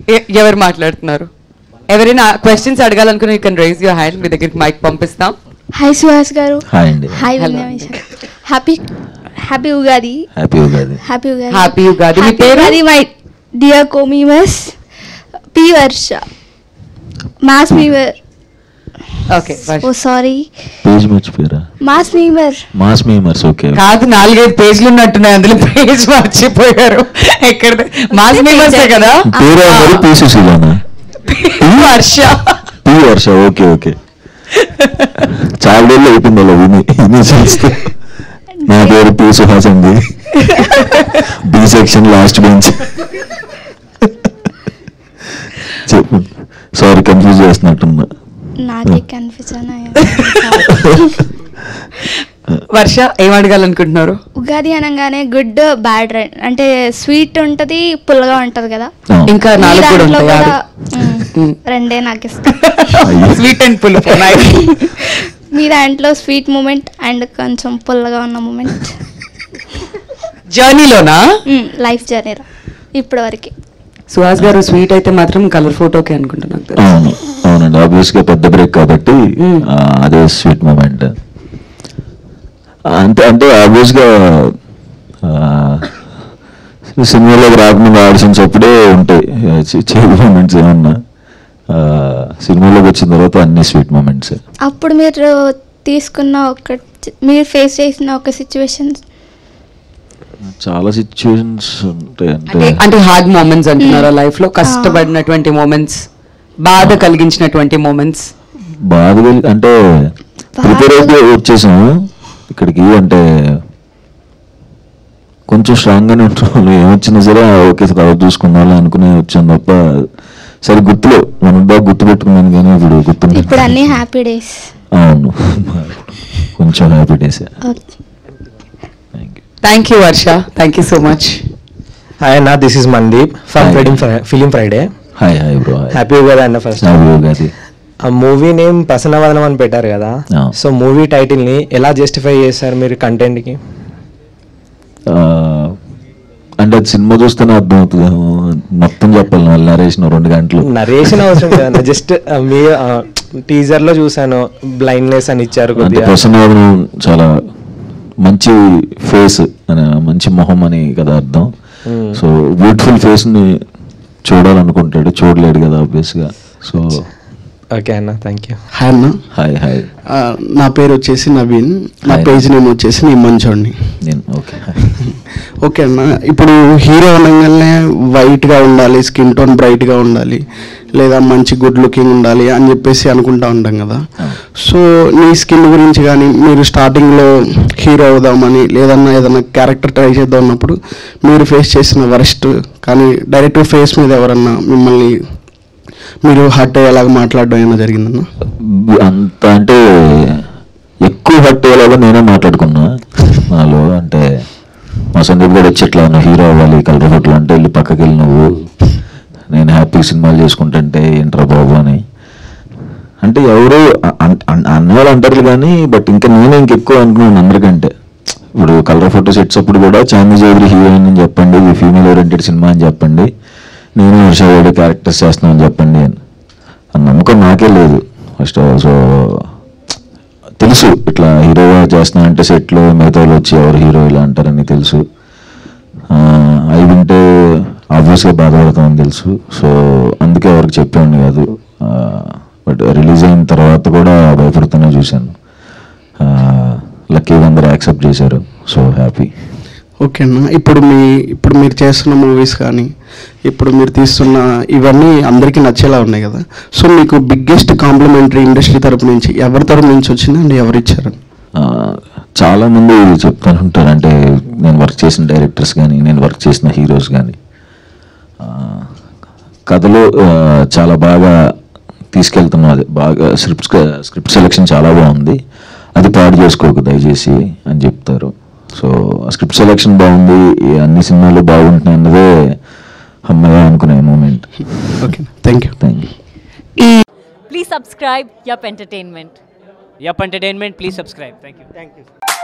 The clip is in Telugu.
ఎ- ఎవరు మాట్లాడుతున్నారు ఎవరైనా క్వశ్చన్స్ అడగాలనుకుని you can raise your hand మీ దగ్గరికి మైక్ పంపిస్తాం హాయ్ సుహాస్ గారు హాయ్ అండి hi Hello. Vignesh happy happy Ugadi happy Ugadi happy Ugadi happy Ugadi మీ హ్యాపీ పేరు ఉగాది మై డియర్ కోమీమస్ P Varsha mass memer okay oh sorry page మర్చిపోయారా mass memer mass memers okay కాదు నాలుగైదు పేజీలు ఉన్నట్టున్నాయి అందులో పేజ్ మర్చిపోయారు ఎక్కడ మాస్ మెంబర్సే కదా పేరు మరి పి సుశీలనా Varsha P Varsha okay okay చాలా రోజులు అయిపోయింది అలా విని ఇనిషియల్స్ నా పేరు పి సుహాస్ అండి బి సెక్షన్ లాస్ట్ బెంచ్ చెప్పు సారీ కన్ఫ్యూజ్ చేస్తున్నట్టున్నా నాకే కన్ఫ్యూజన్ వర్ష ఏం అడగాలనుకుంటున్నారు ఉగాది అనగానే గుడ్ బ్యాడ్ అంటే స్వీట్ ఉంటది పుల్లగా ఉంటది కదా అవును. ఇంకా మీ నాలుగు కూడా దాంట్లో ఉంటాయి కూడా, ఆరు. మ్, రెండే నాకు ఇష్టం అయ్యో. స్వీట్ అండ్ పుల్ మీ దాంట్లో స్వీట్ మూమెంట్ అండ్ కొంచెం పుల్లగా ఉన్న మూమెంట్ జర్నీలోనా లైఫ్ జర్నీలో ఇప్పటి వరకు సుహాస్ గారు స్వీట్ అయితే మాత్రం కలర్ ఫోటోకే అనుకుంటున్నాను తెలుసు. అవును అవునండి ఆబ్వియస్ గా పెద్ద బ్రేక్ కాబట్టి Mm. ఆ, అదే స్వీట్ మూమెంట్ అంతే అంటే ఆబ్వియస్ గా ఆ, సినిమాలోకి రాకముందు ఆడిషన్స్ అప్పుడే ఉంటాయి చేదు మూమెంట్స్ ఏమన్నా ఆ, సినిమాలోకి వచ్చిన తర్వాత అన్ని స్వీట్ మూమెంట్స్ అప్పుడు మీరు తీసుకున్న ఒక మీరు ఫేస్ చేసిన ఒక సిచ్యువేషన్ చాలా సిచ్యువేషన్స్ ఉంటాయి అంటే అంటే అంటే హార్డ్ మూమెంట్స్ అంటున్నారా లైఫ్ లో కష్టపడినటువంటి మూమెంట్స్ బాధ కలిగించినటువంటి మూమెంట్స్ బాధ కలిగి అంటే ప్రిపేర్ అయిపోయి వచ్చేసాము ఇక్కడికి అంటే కొంచెం స్ట్రాంగ్గానే ఉంటాం ఏమొచ్చినా సరే ఆ, ఓకే తర్వాత చూసుకుందాం అనుకుని వచ్చాను తప్ప సరే గుర్తులో మనం బాగా గుర్తు పెట్టుకున్నాను కానీ ఇప్పుడు గుర్తు ఇప్పుడు అన్ని హ్యాపీ డేస్ అవును కొంచెం happy days thank you thank you Varsha thank you so much hi అన్న this is Mandeep from Hi. Film film Friday hi hi bro happy Ugadi అన్న ఫస్ట్ హ్యాపీ ఉగాది ఆ మూవీ నేమ్ ప్రసన్నవదనం అని పెట్టారు కదా ఆ. సో మూవీ టైటిల్ ని ఎలా జస్టిఫై చేశారు మీరు కంటెంట్ కి ఆ, అంటే అది సినిమా చూస్తేనే అర్థం అవుతుంది మొత్తం చెప్పాలి మళ్ళీ నరేషన్ రెండు గంటలు నరేషన్ అవసరం కదన్న జస్ట్ మీ టీజర్ లో చూసాను బ్లైండ్నెస్ అని ఇచ్చారు అంటే కొద్దిగా ప్రసన్నవదనం చాలా మంచి ఫేస్ అని మంచి మొహం అని కదా అర్థం Hmm. సో బ్యూటిఫుల్ ఫేస్ ని చూడాలనుకుంటాడు చూడలేడు కదా ఆబ్వియస్ గా సో ఓకే అన్న థ్యాంక్ యూ హాయ్ అన్న హాయ్ హాయ్ ఆ, నా పేరు వచ్చేసి నవీన్ నా Hi. పేజ్ నేమ్ వచ్చేసి నీ మంచోడిని నేను ఓకే ఓకే అన్న ఇప్పుడు హీరో అనగానే వైట్గా ఉండాలి స్కిన్ టోన్ బ్రైట్గా ఉండాలి లేదా మంచి గుడ్ లుకింగ్ ఉండాలి అని చెప్పేసి అనుకుంటా ఉంటాం కదా అవును. సో నీ స్కిన్ గురించి కానీ మీరు స్టార్టింగ్లో హీరో అవుదామని లేదన్నా ఏదన్నా క్యారెక్టర్ ట్రై చేద్దాం అన్నప్పుడు మీరు ఫేస్ చేసిన వరస్ట్ కానీ డైరెక్ట్ ఫేస్ మీద ఎవరన్నా మిమ్మల్ని మీరు హర్ట్ అయ్యేలాగా మాట్లాడడం ఏమైనా జరిగిందన్నా అంత అంటే ఎక్కువ హట్ అయ్యేలాగా నేనే మాట్లాడుకున్నా నాలో అంటే మా సందీప్ కూడా వచ్చి ఇట్లా నువ్వు హీరో అవ్వాలి కలర్ ఫోటోలు అంటే వెళ్ళి పక్కకి వెళ్ళి నువ్వు నేను హ్యాపీ సినిమాలు చేసుకుంటుంటే ఏంట్రా బాబు అని అంటే ఎవరు అ- అన్- అన్- అన్నవాళ్ళు అంటారు కానీ బట్ ఇంకా నేనే ఇంకెక్కువ అనుకున్నాను అందరికంటే ఇప్పుడు కలర్ ఫోటో సెట్స్ అప్పుడు కూడా చాందీ చౌదరి హీరోయిన్ అని చెప్పండి ఇది ఫీమేల్ ఓరియంటెడ్ సినిమా అని చెప్పండి నేను హర్ష వేడి క్యారెక్టర్స్ చేస్తున్నాను అని చెప్పండి అని ఆ నమ్మకం నాకే లేదు ఫస్ట్ ఆఫ్ ఆల్ సో తెలుసు ఇట్లా హీరోగా చేస్తున్నా అంటే సెట్లో మిగతా వాళ్ళు వచ్చి ఎవరు హీరో ఇలా అంటారని తెలుసు ఆ, అవి వింటే ఆబ్వియస్గా బాధపడతామని తెలుసు సో అందుకే ఎవరికి చెప్పేవాడిని కాదు బట్ రిలీజ్ అయిన తర్వాత కూడా భయపడుతూనే చూశాను లక్కీగా అందరూ యాక్సెప్ట్ చేశారు సో హ్యాపీ ఓకే అన్న ఇప్పుడు మీ ఇప్పుడు మీరు చేస్తున్న మూవీస్ కానీ ఇప్పుడు మీరు తీస్తున్న ఇవన్నీ అందరికీ నచ్చేలా ఉన్నాయి కదా సో మీకు బిగ్గెస్ట్ కాంప్లిమెంటరీ ఇండస్ట్రీ తరపు నుంచి ఎవరి తరపు నుంచి వచ్చింది అండ్ ఎవరు ఇచ్చారు ఆ, చాలా మంది చెప్తాను ఉంటారు అంటే నేను వర్క్ చేసిన డైరెక్టర్స్ కానీ నేను వర్క్ చేసిన హీరోస్ కానీ కథలో ఆ, చాలా బాగా తీసుకెళ్తున్నాం అది బాగా స్క్రిప్ట్ స్క్రిప్ట్ సెలెక్షన్ చాలా బాగుంది అది పాడు చేసుకోకు దయచేసి అని చెప్తారు సో ఆ స్క్రిప్ట్ సెలెక్షన్ బాగుంది ఈ అన్ని సినిమాలు బాగుంటున్నాయి అన్నదే అమ్మయ్య అనుకునే moment okay thank you thank you Please subscribe Yup Entertainment. Yup Entertainment, please subscribe. Thank you. Thank you